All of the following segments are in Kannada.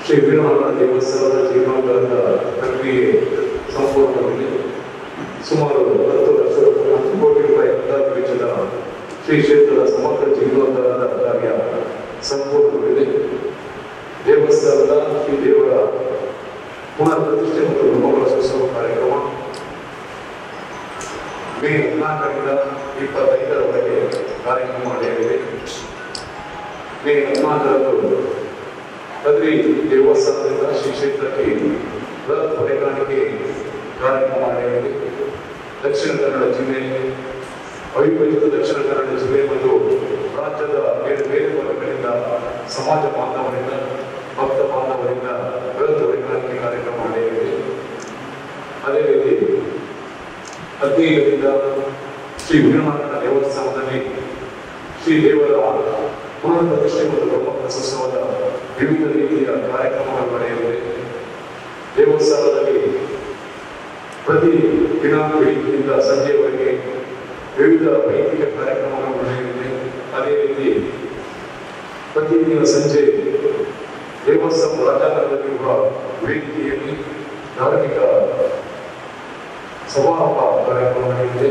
ಶ್ರೀ ವೀರಮಂಗಲ ದೇವಸ್ಥಾನದ ಜೀರ್ಣೋದ್ಧಾರದ ಪ್ರಕ್ರಿಯೆ ಸಂಪೂರ್ಣಗೊಂಡಿದೆ ಸುಮಾರು ಹತ್ತು ಲಕ್ಷ ಹತ್ತು ಕೋಟಿ ರೂಪಾಯಿ ಅಂದಾಜು ವೆಚ್ಚದ ಶ್ರೀ ಕ್ಷೇತ್ರದ ಸಮಗ್ರ ಜೀರ್ಣೋದ್ಧಾರದ ಕಾರ್ಯ ಸಂಪೂರ್ಣಗೊಂಡಿದೆ ದೇವಸ್ಥಾನದ ಶ್ರೀ ದೇವರ ಪುನರ್ ಪ್ರತಿಷ್ಠೆ ಮತ್ತು ಬ್ರಹ್ಮಕಲಶೋತ್ಸವ ಕಾರ್ಯಕ್ರಮ ಮೇ ಹದಿನಾಲ್ಕರಿಂದ ಇಪ್ಪತ್ತೈದರವರೆಗೆ ಕಾರ್ಯಕ್ರಮ ನಡೆಯಲಿದೆ ಮೇ ಹದಿನಾಲ್ಕರಂದು ಕದ್ರಿ ದೇವಸ್ಥಾನದಿಂದ ಶ್ರೀ ಕ್ಷೇತ್ರಕ್ಕೆ ಬೃಹತ್ ಹೊರೆಕಾಣಿಕೆ ಕಾರ್ಯಕ್ರಮ ನಡೆಯಲಿದೆ ದಕ್ಷಿಣ ಕನ್ನಡ ಜಿಲ್ಲೆ ಅವಿಭಜಿತ ದಕ್ಷಿಣ ಕನ್ನಡ ಜಿಲ್ಲೆ ಮತ್ತು ರಾಜ್ಯದ ಬೇರೆ ಬೇರೆ ವರ್ಗಗಳಿಂದ ಸಮಾಜ ಬಾಂಧವರಿಂದ ಭಕ್ತ ಬಾಂಧವರಿಂದ ಬೃಹತ್ ಹೊರೆಕಾಣಿಕೆ ಕಾರ್ಯಕ್ರಮ ನಡೆಯಲಿದೆ ಅದೇ ರೀತಿ ಹದಿನೈದರಿಂದ ಶ್ರೀ ವೀರನಾರಾಯಣ ದೇವಸ್ಥಾನದಲ್ಲಿ ಶ್ರೀ ದೇವರ ಪುನರ್ ಪ್ರತಿಷ್ಠೆ ಮತ್ತು ಬ್ರಹ್ಮಕಲಶೋತ್ಸವದ ವಿವಿಧ ರೀತಿಯ ಕಾರ್ಯಕ್ರಮಗಳು ನಡೆಯಲಿದೆ ದೇವಸ್ಥಾನದಲ್ಲಿ ಪ್ರತಿ ದಿನ ಬೆಳಿಗ್ಗೆಯಿಂದ ಸಂಜೆವರೆಗೆ ವಿವಿಧ ವೈದಿಕ ಕಾರ್ಯಕ್ರಮಗಳು ನಡೆಯಲಿದೆ ಅದೇ ರೀತಿ ಪ್ರತಿದಿನ ಸಂಜೆ ದೇವಸ್ಥಾನ ರಾಜಾನಗರದಲ್ಲಿರುವ ವೇದಿಕೆಯಲ್ಲಿ ಧಾರ್ಮಿಕ ಸಮಾರಂಭ ಕಾರ್ಯಕ್ರಮ ನಡೆಯಲಿದೆ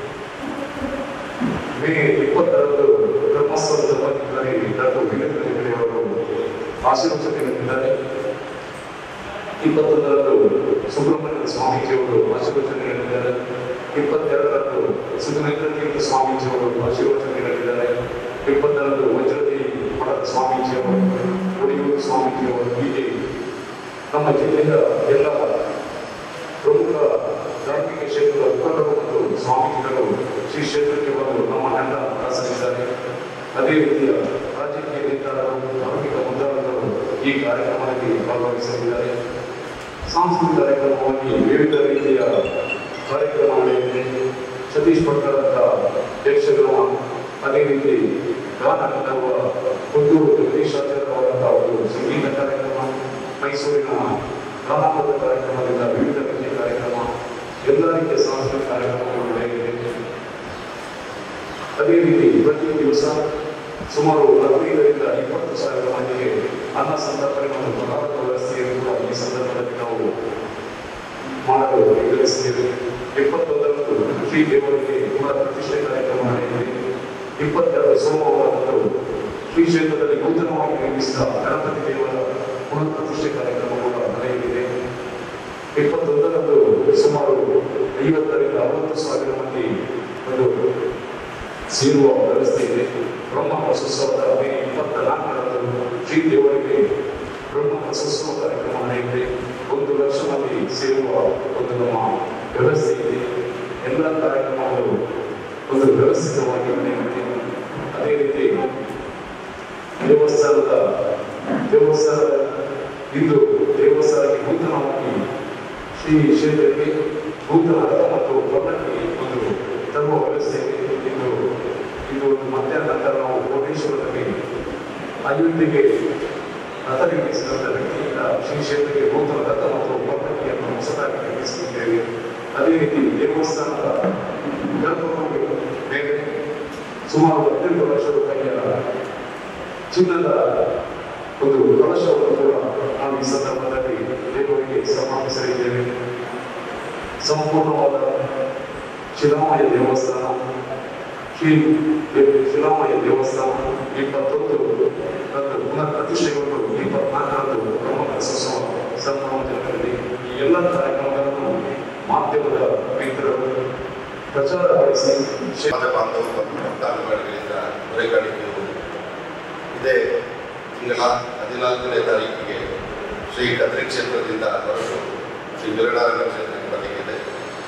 ಮೇ ಇಪ್ಪತ್ತರಂದು ಧರ್ಮಸ್ಥಳ ಧರ್ಮಾಧಿಕಾರಿ ಡಾಕ್ಟರ್ ವೀರೇಂದ್ರ ಹೆಗಡೆ ಅವರು ಆಶೀರ್ವಚನೆ ನೀಡಿದ್ದಾರೆ ಇಪ್ಪತ್ತೊಂದರಂದು ಸುಬ್ರಹ್ಮಣ್ಯ ಸ್ವಾಮೀಜಿಯವರು ಆಶೀರ್ವಚನೆ ನೀಡಿದ್ದಾರೆ ಇಪ್ಪತ್ತೆರಡರಂದು ಸುಧನೇಂದ್ರ ತೀರ್ಥ ಸ್ವಾಮೀಜಿಯವರು ಆಶೀರ್ವಚನೆ ನೀಡಲಿದ್ದಾರೆ ಇಪ್ಪತ್ತರಂದು ವಜ್ರತಿ ಮಠದ ಸ್ವಾಮೀಜಿಯವರು ಉಡಿಯೂರು ಸ್ವಾಮೀಜಿಯವರು ಹೀಗೆ ನಮ್ಮ ಜಿಲ್ಲೆಯ ಎಲ್ಲ ಪ್ರಮುಖ ಧಾರ್ಮಿಕ ಕ್ಷೇತ್ರದ ಮುಖಂಡರು ಮತ್ತು ಸ್ವಾಮೀಜಿಗಳು ಶ್ರೀ ಕ್ಷೇತ್ರಕ್ಕೆ ಬಂದು ನಮ್ಮ ತಂಡ ಹಾಸನಿದ್ದಾರೆ ಅದೇ ರೀತಿಯ ರಾಜಕೀಯ ನೇತಾರರು ಧಾರ್ಮಿಕ ಮುಂದಾಳರು ಈ ಕಾರ್ಯಕ್ರಮದಲ್ಲಿ ಭಾಗವಹಿಸಲಿದ್ದಾರೆ ಸಾಂಸ್ಕೃತಿಕ ಕಾರ್ಯಕ್ರಮವಾಗಿ ವಿವಿಧ ರೀತಿಯ ಕಾರ್ಯಕ್ರಮ ನಡೆಯಲಿದೆ ಸತೀಶ್ ಭಟ್ಕರಂತ ಯಕ್ಷಗಾನ ಅದೇ ರೀತಿ ಗಾನ ಗಂಧರ್ವ ಪುತ್ತೂರು ಜಗದೀಶಾಚಾರ್ಯ ಅವರಂತ ಒಂದು ಸಂಗೀತ ಕಾರ್ಯಕ್ರಮ ಮೈಸೂರಿನ ರಾಮಪದ ಕಾರ್ಯಕ್ರಮದಿಂದ ವಿವಿಧ ರೀತಿಯ ಕಾರ್ಯಕ್ರಮ ಎಲ್ಲ ರೀತಿಯ ಸಾಂಸ್ಕೃತಿಕ ಕಾರ್ಯಕ್ರಮಗಳು ನಡೆಯಲಿದೆ ಅದೇ ರೀತಿ ಪ್ರತಿ ದಿವಸ ಸುಮಾರು ಹದಿನೈದರಿಂದ ಇಪ್ಪತ್ತು ಸಾವಿರ ಮಂದಿಗೆ ಅನ್ನ ಸಂತರ್ಪಣೆ ಮತ್ತು ಪ್ರಸಾದದ ವ್ಯವಸ್ಥೆಯನ್ನು ಕೂಡ ಈ ಸಂದರ್ಭದಲ್ಲಿ ನಾವು ಮಾಡಲು ನಿರ್ಧರಿಸಿದ್ದೇವೆ ಇಪ್ಪತ್ತೊಂದರಂದು ಶ್ರೀ ದೇವರಿಗೆ ಪುನಃ ಪ್ರತಿಷ್ಠೆ ಕಾರ್ಯಕ್ರಮ ನಡೆಯಲಿದೆ ಇಪ್ಪತ್ತೆರಡು ಸೋಮವಾರದಂದು ಶ್ರೀ ಕ್ಷೇತ್ರದಲ್ಲಿ ನೂತನವಾಗಿ ನಿರ್ಮಿಸಿದ ಗಣಪತಿ ದೇವರ ಪುನಃ ಪ್ರತಿಷ್ಠೆ ಕಾರ್ಯಕ್ರಮ ಕೂಡ ನಡೆಯಲಿದೆ ಇಪ್ಪತ್ತೊಂದರಂದು ಸುಮಾರು ಐವತ್ತರಿಂದ ಅರವತ್ತು ಸಾವಿರ ಮಂದಿ ಒಂದು ಸೇರುವ ವ್ಯವಸ್ಥೆ ಇದೆ ಬ್ರಹ್ಮ ಕಲಶೋತ್ಸವದ ಮೇ ಇಪ್ಪತ್ತ ನಾಲ್ಕರಂದು ಶ್ರೀ ದೇವರಿಗೆ ಬ್ರಹ್ಮ ಕಲಶೋತ್ಸವ ಕಾರ್ಯಕ್ರಮ ನಡೆಯಲಿದೆ ಒಂದು ಲಕ್ಷ ಮಂದಿ ಸೇರುವ ಒಂದು ನಮ್ಮ ವ್ಯವಸ್ಥೆ ಇದೆ ಎಲ್ಲ ಕಾರ್ಯಕ್ರಮಗಳು ಒಂದು ವ್ಯವಸ್ಥಿತವಾಗಿ ನಡೆಯುತ್ತೆ ಅದೇ ರೀತಿ ದೇವಸ್ಥಾನದ ದೇವಸ್ಥಾನದ ಇಂದು ದೇವಸ್ಥಾನಕ್ಕೆ ನೂತನವಾಗಿ ಶ್ರೀ ಕ್ಷೇತ್ರಕ್ಕೆ ನೂತನ ರಥ ಮತ್ತು ಪಲ್ಲಕ್ಕಿ ಒಂದು ತರುವ ವ್ಯವಸ್ಥೆ ಇದೆ ಇಂದು ಇದು ಒಂದು ಮಧ್ಯಾಹ್ನ ನಂತರ ನಾವು ಕೋಟೇಶ್ವರದಲ್ಲಿ ಅಯೋಧ್ಯೆಗೆ ರಥ ನಿರ್ಮಿಸಿದಂಥ ವ್ಯಕ್ತಿಯಿಂದ ಶ್ರೀ ಕ್ಷೇತ್ರಕ್ಕೆ ನೂತನ ರಥ ಮತ್ತು ಪಲ್ಲಕ್ಕಿಯನ್ನು ಹೊಸದಾಗಿ ನಿರ್ಮಿಸುತ್ತಿದ್ದೇವೆ ಅದೇ ರೀತಿ ದೇವಸ್ಥಾನದ ಗರ್ಭಗುಡಿ ಮೇಲೆ ಸುಮಾರು ಹದಿನೆಂಟು ಲಕ್ಷ ರೂಪಾಯಿಯ ಚಿನ್ನದ ಒಂದು ಕಲಶವನ್ನು ಕೂಡ ನಾವು ಈ ಸಂದರ್ಭದಲ್ಲಿ ದೇವರಿಗೆ ಸಮರ್ಪಿಸಲಿದ್ದೇವೆ ಸಂಪೂರ್ಣವಾದ ಶಿಲಾಮಯ ದೇವಸ್ಥಾನ ಶ್ರೀ ದೇ- ಶಿಲಾಮಯ ದೇವಸ್ಥಾನ ಇಪ್ಪತ್ತೊಂದು ರಂದು ಪುನಃ ಪ್ರತಿಷ್ಠೆಗೊಂಡು ಇಪ್ಪತ್ನಾಲ್ಕರಂದು ಬ್ರಹ್ಮಕಲಶೋತ್ಸವ ಸಂಭ್ರಮದಲ್ಲಿ ಈ ಎಲ್ಲ ಕಾರ್ಯಕ್ರಮಗಳನ್ನು ಮಾಧ್ಯಮದ ಮಿತ್ರರು ಪ್ರಚಾರಪಡಿಸಿ ಶೇ- ಸಮಾಜ ಬಾಂಧವರು ಮತ್ತು ಭಕ್ತಾನುಗಳಿಂದ ಹೊರೆಗಾಣಿಕೆಯು ಇದೇ ತಿಂಗಳ ಹದಿನಾಲ್ಕನೇ ತಾರೀಕಿಗೆ ಶ್ರೀ ಕದ್ರಿ ಕ್ಷೇತ್ರದಿಂದ ಹೊರಟು ಶ್ರೀ ವೀರನಾರಾಯಣ ಕ್ಷೇತ್ರಕ್ಕೆ ಬರಲಿಕ್ಕಿದೆ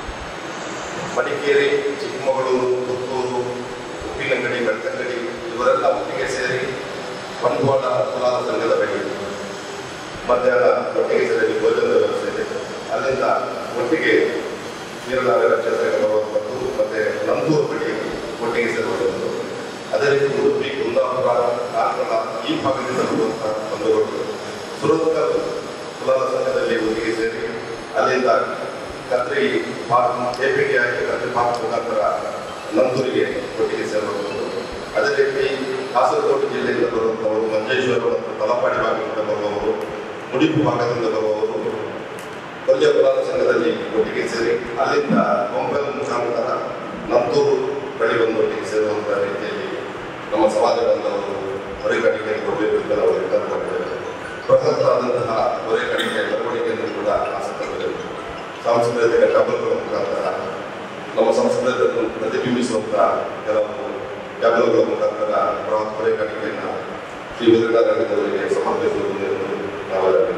ಮಡಿಕೇರಿ ಚಿಕ್ಕಮಗಳೂರು ಪುತ್ತೂರು ಉಪ್ಪಿನಂಗಡಿ ಬೆಳ್ತಂಗಡಿ ಇವರೆಲ್ಲ ಒಟ್ಟಿಗೆ ಸೇರಿ ಬಂಟ್ವಾಳ ಕುಲಾಲ ಸಂಘದ ಬಳಿ ಮಧ್ಯಾಹ್ನ ಒಟ್ಟಿಗೆ ಸೇರಿ ಭೋಜನದ ವ್ಯವಸ್ಥೆ ಇದೆ ಅಲ್ಲಿಂದ ಒಟ್ಟಿಗೆ ವೀರನಾರಾಯಣ ಕ್ಷೇತ್ರಕ್ಕೆ ಬರುವುದು ಮತ್ತು ಮತ್ತೆ ನಂದೂರು ಬಳಿ ಒಟ್ಟಿಗೆ ಸೇರುವುದು ಅದೇ ರೀತಿ ಉಡುಪಿ ಕುಂದಾಪುರ ಕಾರ್ಕಳ ಈ ಭಾಗದಿಂದ ಬರುವಂಥ ಬಂಧುಗಳು ಸುರತ್ಕಲ್ ಕುಲಾಲ ಸಂಘದಲ್ಲಿ ಒಟ್ಟಿಗೆ ಸೇರಿ ಅಲ್ಲಿಂದ Kadri park A P T ಆಗಿ ಕದ್ರಿ ಪಾರ್ಕ್ ಮುಖಾಂತರ ನಂದೂರಿಗೆ ಒಟ್ಟಿಗೆ ಸೇರುವುದು ಅದೇ ರೀತಿ ಕಾಸರಗೋಡು ಜಿಲ್ಲೆಯಿಂದ ಬರುವಂಥವರು ಮಂಜೇಶ್ವರ ಮತ್ತು ತಲಪಾಡಿ ಭಾಗದಿಂದ ಬರುವವರು ಮುಡಿಪು ಭಾಗದಿಂದ ಬರುವವರು ಕೊಲ್ಲಿಯ ಕುಲಾಲ ಸಂಘದಲ್ಲಿ ಒಟ್ಟಿಗೆ ಸೇರಿ ಅಲ್ಲಿಂದ ಕೊಂಬೆಲ ಮುಖಾಂತರ ನಂತೂರು ಬಳಿ ಬಂದು ಒಟ್ಟಿಗೆ ಸೇರುವಂತಹ ರೀತಿಯಲ್ಲಿ ನಮ್ಮ ಸಮಾಜ ಬಾಂಧವರು ಹೊರೆಗಾಣಿಕೆಗೆ ಕೊಡಬೇಕು ಅಂತ ನಾವು ನಿರ್ಧಾರ ಮಾಡಿದ್ದೇವೆ ಬೃಹತ್ತಾದಂತಹ ಹೊರೆಗಾಣಿಕೆ ಮೆರವಣಿಗೆಯನ್ನು ಕೂಡ ಆ ಸಂದರ್ಭದಲ್ಲಿ ಸಾಂಸ್ಕೃತಿಕ ಟಬಲ್ಗಳ ಮುಖಾಂತರ ನಮ್ಮ ಸಂಸ್ಕೃತಿಯನ್ನು ಪ್ರತಿಬಿಂಬಿಸುವಂತಹ ಕೆಲವು ಟಬಲ್ಗಳ ಮುಖಾಂತರ ಬೃಹತ್ ಹೊರೆಗಾಣಿಕೆಯನ್ನು ಶ್ರೀ ವೀರನಾರಾಯಣದವರಿಗೆ ಸಮರ್ಪಿಸುವುದು ಎಂದು ನಾವೆಲ್ಲ